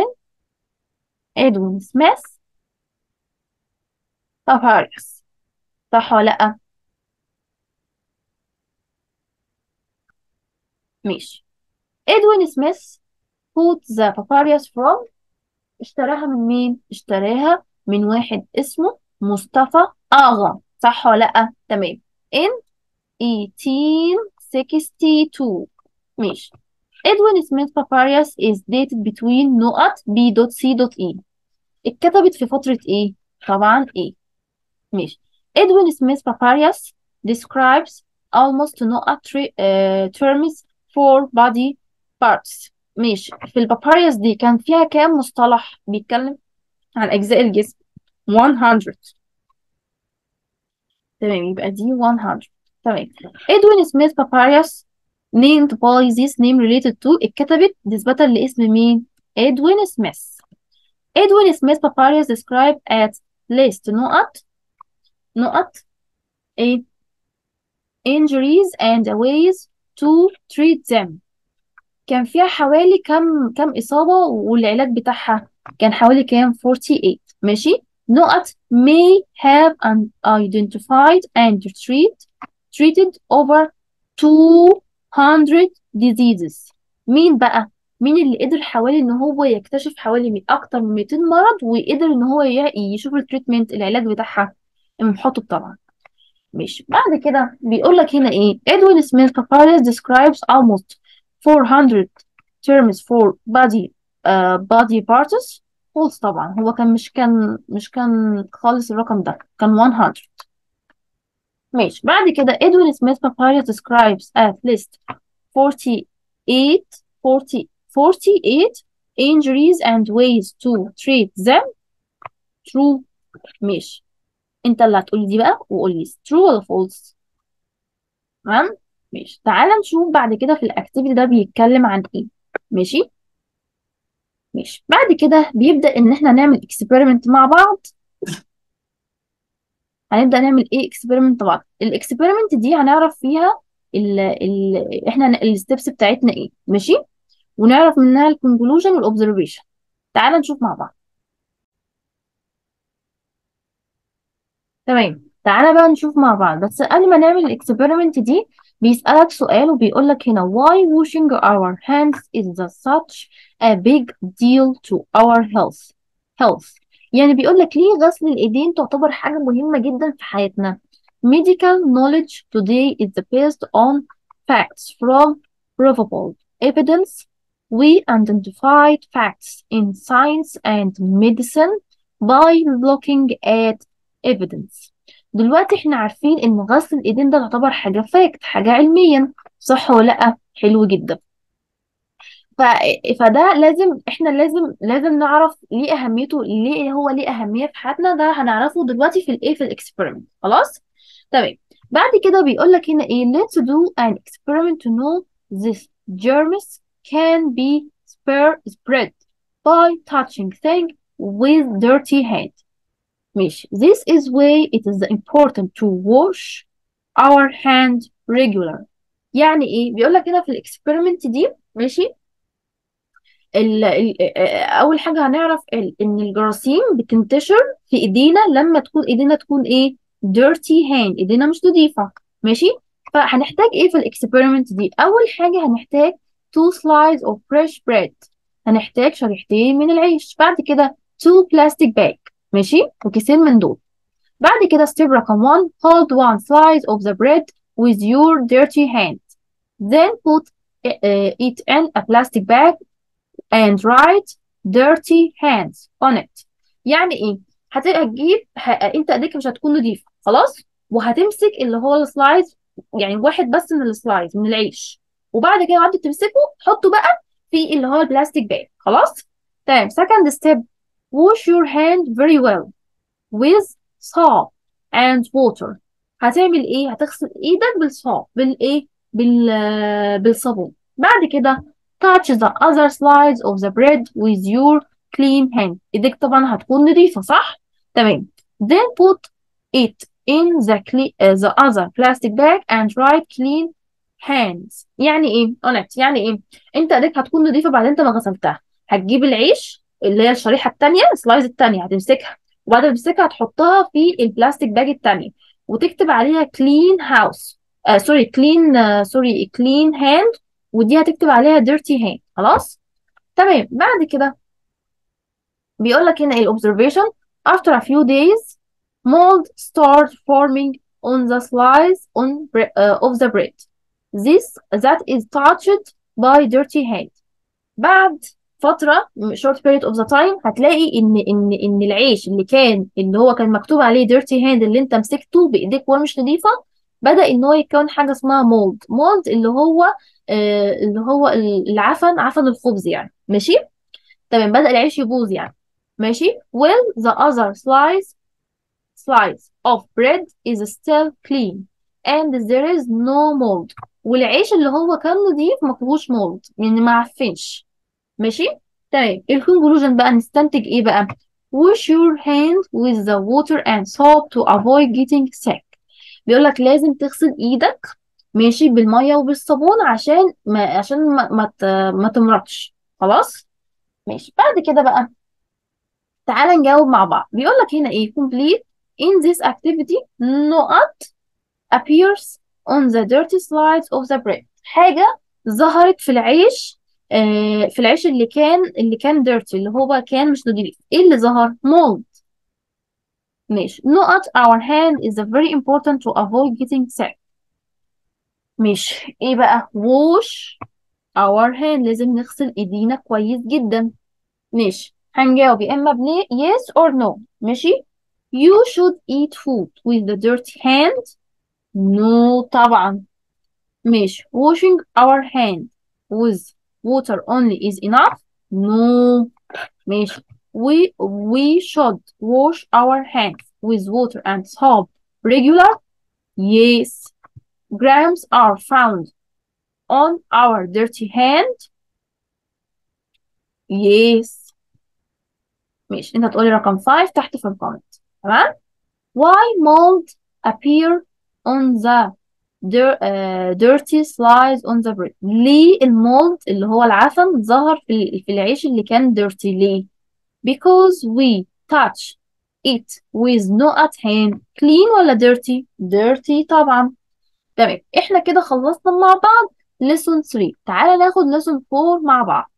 ادوين سميث باباريوس صح ولا لا ماشي ادوين سميث put the papyrus from اشتراها من مين؟ اشتراها من واحد اسمه مصطفى آغا صح ولا لأ؟ تمام in 1862 ماشي Edwin Smith Papyrus is dated between نقط B.C.E اتكتبت في فترة ايه؟ طبعا ايه ماشي Edwin Smith Papyrus describes almost نقط three, uh, terms for body parts ماشي في الباباريوس دي كان فيها كام مصطلح بيتكلم عن أجزاء الجسم 100 تمام يبقى دي 100 تمام إدوين سميث باباريوس named by this name related to اتكتبت نسبة لاسم مين؟ إدوين سميث إدوين سميث باباريوس described at least نقط نقط ايه injuries and ways to treat them كان فيها حوالي كم كم إصابة والعلاج بتاعها كان حوالي كام 48 ماشي نقط may have un identified and treat treated over 200 diseases مين بقى مين اللي قدر حوالي ان هو يكتشف حوالي من اكتر من 200 مرض وقدر ان هو ي- يشوف التريتمنت العلاج بتاعها محطوط طبعا ماشي بعد كده بيقول لك هنا ايه Edwin Smith Papyrus describes almost 400 terms for body uh, body parts false طبعا هو كان مش كان مش كان خالص الرقم ده كان 100 ماشي بعد كده Edwin Smith Papyrus describes at least 48 40 48 injuries and ways to treat them true ماشي انت اللي هتقولي دي بقى وقول لي true ولا false تمام ماشي تعالى نشوف بعد كده في الاكتيفيتي ده بيتكلم عن ايه ماشي ماشي بعد كده بيبدأ ان احنا نعمل اكسبيرمنت مع بعض هنبدأ نعمل ايه اكسبيرمنت مع بعض الاكسبيرمنت دي هنعرف فيها ال ال احنا الستبس بتاعتنا ايه ماشي ونعرف منها الكونكلوجن والاوبزرفيشن تعالى نشوف مع بعض تمام تعالى بقى نشوف مع بعض بس قبل ما نعمل الاكسبيرمنت دي بيسألك سؤال وبيقول لك هنا why washing our hands is the such a big deal to our health health يعني بيقول لك ليه غسل الايدين تعتبر حاجة مهمة جدا في حياتنا medical knowledge today is based on facts from provable evidence we identified facts in science and medicine by looking at evidence دلوقتي احنا عارفين ان غسل الايدين ده يعتبر حاجة فاكت حاجة علميا صح ولا لا حلو جدا ف... فده لازم احنا لازم لازم نعرف ليه اهميته ليه هو ليه اهمية في حياتنا ده هنعرفه دلوقتي في الايه في الاكسبيرمنت خلاص تمام بعد كده بيقول لك هنا ايه let's do an experiment to know this germs can be spare- spread by touching things with dirty hand ماشي this is why it is important to wash our hand regular يعني ايه بيقول لك هنا في الاكسبيرمنت دي ماشي ال ال اول حاجه هنعرف ال ان الجراثيم بتنتشر في ايدينا لما تكون ايدينا تكون ايه dirty hand ايدينا مش نظيفه ماشي فهنحتاج ايه في الاكسبيرمنت دي اول حاجه هنحتاج two slices of fresh bread هنحتاج شريحتين من العيش بعد كده two plastic bag ماشي وكيسين من دول بعد كده step رقم 1 hold one slice of the bread with your dirty hand then put uh, it in a plastic bag and write dirty hands on it يعني ايه هت- هتجيب ه... انت ايديك مش هتكون نظيفه خلاص وهتمسك اللي هو السلايز يعني واحد بس من السلايز من العيش وبعد كده وانت تمسكه حطه بقى في اللي هو البلاستيك باج خلاص تمام second step wash your hand very well with soap and water هتعمل ايه هتغسل ايدك بالصاب بالايه بال بالصابون بعد كده touch the other slides of the bread with your clean hand ايدك طبعا هتكون نظيفة صح تمام then put it in the, cle- uh, the other plastic bag and write clean hands يعني ايه on it يعني ايه انت ايدك هتكون نظيفة بعد انت ما غسلتها هتجيب العيش اللي هي الشريحة التانية السلايز التانية هتمسكها وبعد ما تمسكها هتحطها في البلاستيك باج التانية وتكتب عليها clean house آه سوري clean آه سوري clean hand ودي هتكتب عليها dirty hand خلاص تمام بعد كده بيقول لك هنا ايه observation after a few days mold start forming on the slice on bre- uh, of the bread this that is touched by dirty hand بعد فترة short period of the time هتلاقي ان ان ان العيش اللي كان اللي هو كان مكتوب عليه dirty hand اللي انت مسكته بايديك وهو مش نظيفة بدأ ان هو يتكون حاجة اسمها mold mold اللي هو آه اللي هو العفن عفن الخبز يعني ماشي تمام بدأ العيش يبوظ يعني ماشي well the other slice slice of bread is still clean and there is no mold والعيش اللي هو كان نظيف ما فيهوش mold يعني ما عفنش ماشي تمام الكونكلوجن بقى نستنتج ايه بقى wash your hands with the water and soap to avoid getting sick بيقول لك لازم تغسل ايدك ماشي بالميه وبالصابون عشان ما عشان ما ما, ت- ما تمرضش خلاص ماشي بعد كده بقى تعالى نجاوب مع بعض بيقول لك هنا ايه complete in this activity not appears on the dirty slides of the bread حاجة ظهرت في العيش آه في العيش اللي كان اللي كان dirty اللي هو كان مش نضيف ايه اللي ظهر mold ماشي not our hand is very important to avoid getting sick ماشي ايه بقى wash our hand لازم نغسل ايدينا كويس جدا ماشي هنجاوب يا اما بلي yes or no ماشي you should eat food with the dirty hand no طبعا ماشي washing our hand with water only is enough no ماشي we we should wash our hands with water and soap regular yes grams are found on our dirty hand yes ماشي انت تقولي رقم 5 تحت في الكومنت تمام why mold appear on the dir- uh, dirty slice on the bread ليه المولد اللي هو العفن ظهر في ال- في العيش اللي كان dirty ليه because we touch it with نقط hand clean ولا dirty dirty طبعا تمام احنا كده خلصنا مع بعض lesson 3 تعالى ناخد lesson 4 مع بعض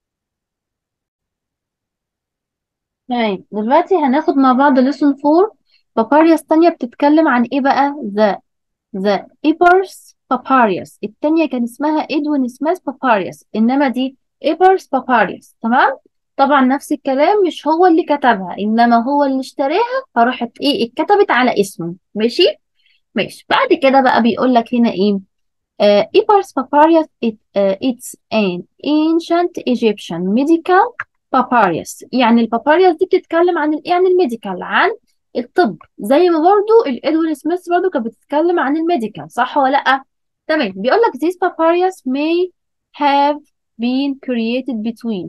تمام دلوقتي هناخد مع بعض lesson 4 بابارياس تانية بتتكلم عن ايه بقى the the Epirus Papyrus التانية كان اسمها إدوين سميث باباريوس إنما دي Epirus Papyrus تمام طبعا نفس الكلام مش هو اللي كتبها إنما هو اللي اشتراها فراحت إيه اتكتبت على اسمه ماشي ماشي بعد كده بقى بيقول لك هنا إيه uh, Epirus Papyrus it, uh, it's an ancient Egyptian medical papyrus يعني الباباريوس دي بتتكلم عن ال- يعني الميديكال عن الطب زي ما برضو الادوين سميث برضو كانت بتتكلم عن الميديكال صح ولا لا تمام بيقول لك these papyrus may have been created between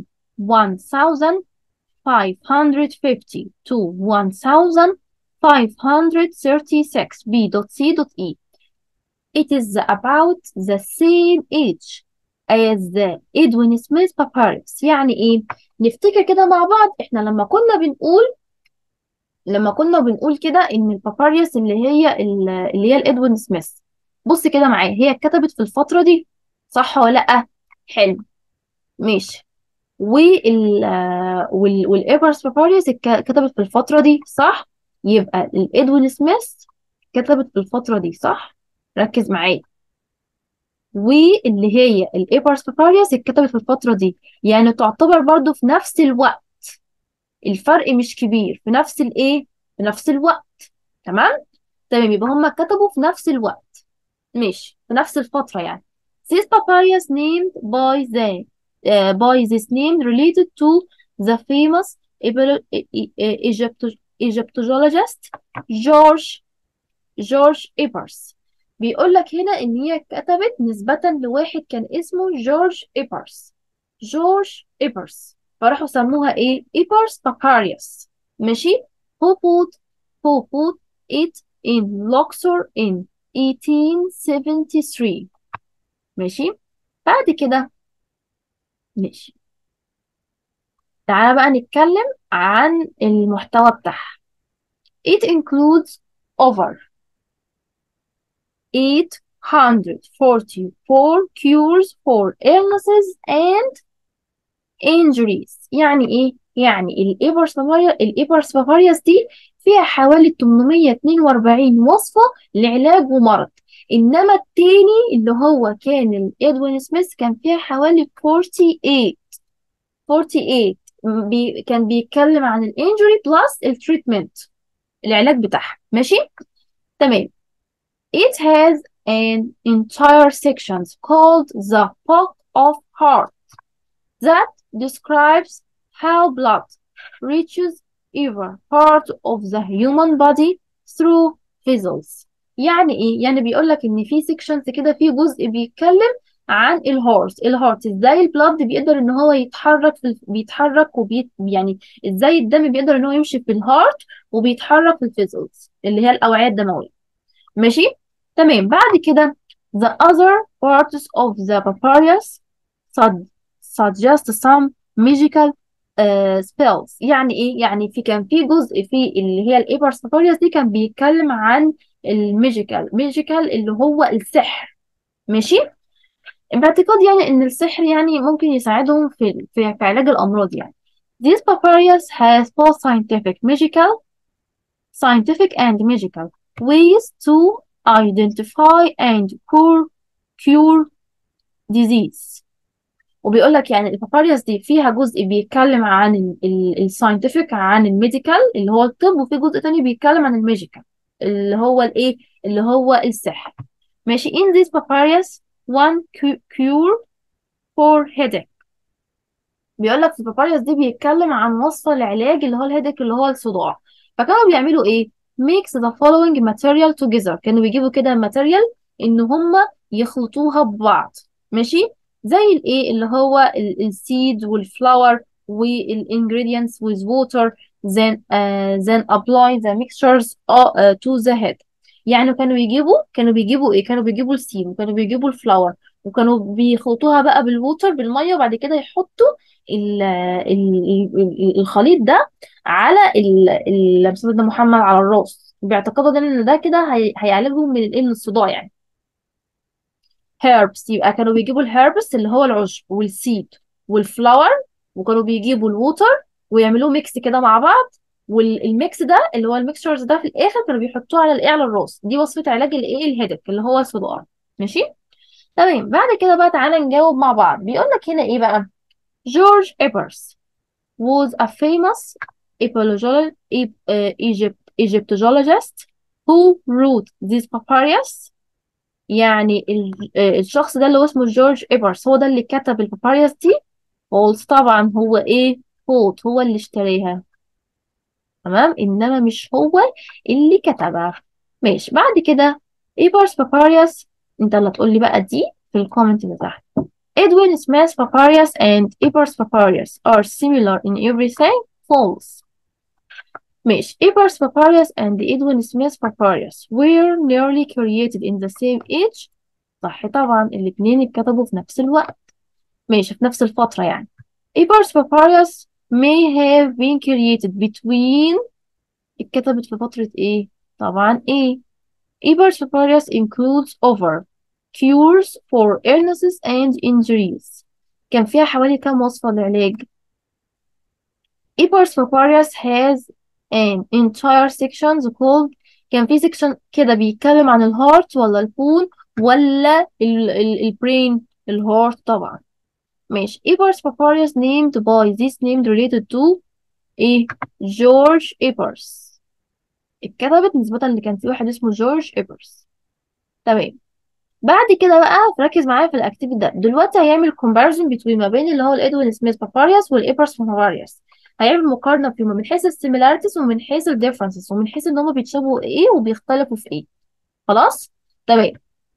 1550 to 1536 B.C.E It is about the same age as the Edwin Smith papyrus يعني ايه نفتكر كده مع بعض احنا لما كنا بنقول لما كنا بنقول كده ان الباباريوس اللي هي ال- اللي هي الادوين سميث بص كده معايا هي اتكتبت في الفترة دي صح ولا لا حلو ماشي وال وال والإيبرس باباريوس اتك- اتكتبت في الفترة دي صح يبقى الادوين سميث كتبت في الفترة دي صح ركز معايا واللي هي الإيبرس باباريوس اتكتبت في الفترة دي يعني تعتبر برضو في نفس الوقت الفرق مش كبير في نفس الايه في نفس الوقت تمام تمام يبقى هم كتبوا في نفس الوقت ماشي في نفس الفترة يعني This papyrus named by the uh, by this name related to the famous Egypto- Egypto- Egyptologist George جورج إيبرس بيقول لك هنا إن هي اتكتبت نسبة لواحد كان اسمه جورج إيبرس جورج إيبرس فراحوا سموها إيه؟ إيبرس باباريوس ماشي؟ who put who put it in Luxor in 1873 ماشي؟ بعد كده ماشي تعالى بقى نتكلم عن المحتوى بتاعها it includes over 844 cures for illnesses and injuries يعني ايه؟ يعني الإيبرس بافاريا الإيبرس بافارياس دي فيها حوالي 842 وصفة لعلاج ومرض إنما التاني اللي هو كان الإدوين سميث كان فيها حوالي 48 48 بي كان بيتكلم عن الانجري بلس التريتمنت العلاج بتاعها ماشي تمام It has an entire section called the Book of Heart that describes how blood reaches every part of the human body through vessels. يعني ايه؟ يعني بيقول لك ان في sections كده في جزء بيتكلم عن الهارت، الهارت ازاي البلد بيقدر ان هو يتحرك في بيتحرك وبي يعني ازاي الدم بيقدر ان هو يمشي في الهارت وبيتحرك في الفيزلز اللي هي الاوعية الدموية. ماشي؟ تمام بعد كده the other parts of the papyrus sug- suggest some magical uh, spells يعني ايه يعني في كان في جزء في اللي هي الإيبرس باباريوس دي كان بيتكلم عن الميجيكال ميجيكال اللي هو السحر ماشي باعتقاد يعني ان السحر يعني ممكن يساعدهم في في, في علاج الامراض يعني This papyrus has both scientific magical scientific and magical ways to identify and cure cure disease وبيقول لك يعني الباباريوس دي فيها جزء بيتكلم عن الساينتفك عن الميديكال اللي هو الطب وفي جزء تاني بيتكلم عن الميجيكال اللي هو الايه اللي هو السحر ماشي in this papyrus one cu- cure for headache بيقول لك في الباباريوس دي بيتكلم عن وصفة العلاج اللي هو الهيدك اللي هو الصداع فكانوا بيعملوا ايه mix the following material together كانوا بيجيبوا كده ماتيريال ان هم يخلطوها ببعض ماشي زي الايه اللي هو السيد والفلاور والingredients with water then uh, then apply the mixtures uh, uh, to the head يعني كانوا بيجيبوا كانوا بيجيبوا ايه كانوا بيجيبوا السيد وكانوا بيجيبوا الفلاور وكانوا بيخلطوها بقى بالووتر بالميه وبعد كده يحطوا ال ال ال الخليط ده على ال ال سيدنا محمد على الراس بيعتقدوا ده ان ده كده هي- هيعالجهم من الايه من الصداع يعني herbs يبقى كانوا بيجيبوا الهيربس اللي هو العشب والسيد والفلاور وكانوا بيجيبوا الووتر ويعملوه ميكس كده مع بعض والميكس ده اللي هو الميكسشرز ده في الاخر كانوا بيحطوه على الايه على الراس دي وصفة علاج الايه الهيدك اللي هو الصداع ماشي تمام بعد كده بقى تعالى نجاوب مع بعض بيقول لك هنا ايه بقى جورج إيبرس was a famous Egyptologist, Egypt, Egyptologist who wrote these papyrus يعني ال- آه، الشخص ده اللي هو اسمه جورج إيبرس هو ده اللي كتب الباباريوس دي فولس طبعا هو ايه فولت هو اللي اشتريها تمام انما مش هو اللي كتبها ماشي بعد كده إيبرس باباريوس انت اللي هتقول لي بقى دي في الكومنت اللي تحت Edwin Smith's papyrus and Eber's papyrus are similar in everything false ماشي Eber's papyrus and Edwin Smith's papyrus were nearly created in the same age صح طبعا الاتنين اتكتبوا في نفس الوقت ماشي في نفس الفترة يعني Eber's papyrus may have been created between اتكتبت في فترة ايه؟ طبعا ايه؟ Eber's papyrus includes over cures for illnesses and injuries كان فيها حوالي كام وصفة للعلاج؟ Eber's papyrus has an entire sections called كان في section كده بيتكلم عن الهارت ولا البون ولا البرين الهارت طبعا ماشي Eber's papyrus named by this name related to ايه جورج إيبرس اتكتبت نسبة اللي كان في واحد اسمه جورج إيبرس تمام بعد كده بقى ركز معايا في الاكتيفيتي ده دلوقتي هيعمل كومباريزون بين ما بين اللي هو الادوين سميث باباريوس والايبرس باباريوس هيعمل مقارنه فيهم من حيث السيميلاريتيز ومن حيث الديفرنسز ومن حيث ان هما بيتشابهوا ايه وبيختلفوا في ايه خلاص تمام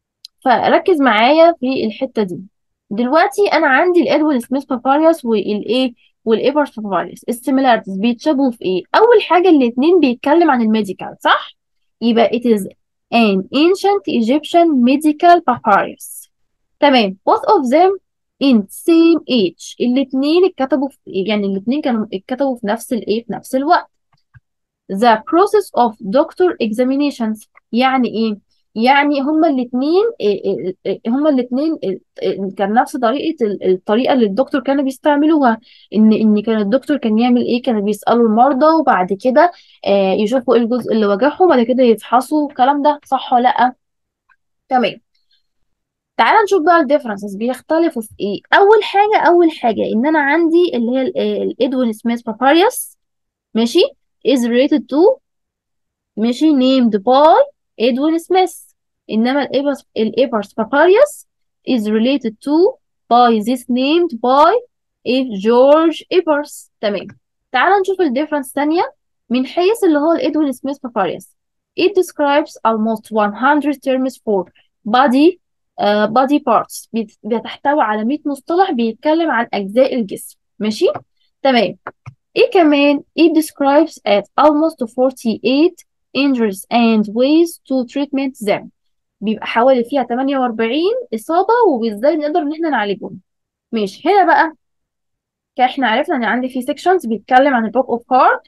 فركز معايا في الحته دي دلوقتي انا عندي الادوين سميث باباريوس والايه والايبرس باباريوس السيميلاريتيز بيتشابهوا في ايه اول حاجه الاثنين بيتكلم عن الميديكال صح يبقى it is an ancient Egyptian medical papyrus تمام both of them in same age الاتنين اتكتبوا في يعني الاتنين كانوا اتكتبوا في نفس الايه في نفس الوقت the process of doctor examinations يعني ايه يعني هما الاتنين إيه إيه هما الاتنين إيه كان نفس طريقة ال- الطريقة اللي الدكتور كانوا بيستعملوها ان ان كان الدكتور كان يعمل ايه كانوا بيسألوا المرضى وبعد كده آه يشوفوا ايه الجزء اللي واجعهم بعد كده يفحصوا الكلام ده صح ولا لا تمام تعال نشوف بقى الديفرنسز بيختلفوا في ايه اول حاجة اول حاجة ان انا عندي اللي هي الادوين سميث باباريوس ماشي is related to ماشي named by Edwin Smith إنما الإبرس الإبرس باباريوس is related to by this named by إيه جورج إبرس تمام تعال نشوف الديفرنس ثانية من حيث اللي هو الإدوين سميث باباريوس it describes almost 100 terms for body uh, body parts بت- بتحتوي على 100 مصطلح بيتكلم عن أجزاء الجسم ماشي تمام ايه كمان it describes at almost 48 injuries and ways to treatment them بيبقى حوالي فيها 48 إصابة وإزاي نقدر إن احنا نعالجهم ماشي هنا بقى احنا عرفنا ان عندي في sections بيتكلم عن البوك اوف هارت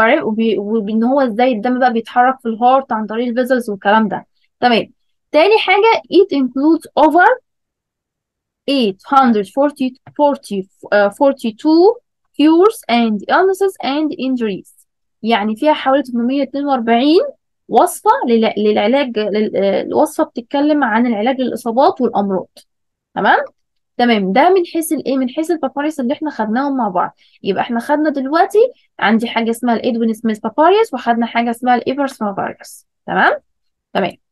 وان هو ازاي الدم بقى بيتحرك في الهارت عن طريق الفيزلز والكلام ده تمام تاني حاجة it includes over 840 40 uh, 42 cures and illnesses and injuries يعني فيها حوالي 842 وصفة لل- للعلاج لل- الوصفة بتتكلم عن العلاج للإصابات والأمراض تمام تمام ده من حيث الايه من حيث الباباريس اللي احنا خدناهم مع بعض يبقى احنا خدنا دلوقتي عندي حاجة اسمها الإدوين سميث باباريس وخدنا حاجة اسمها الإيفرس باباريس تمام تمام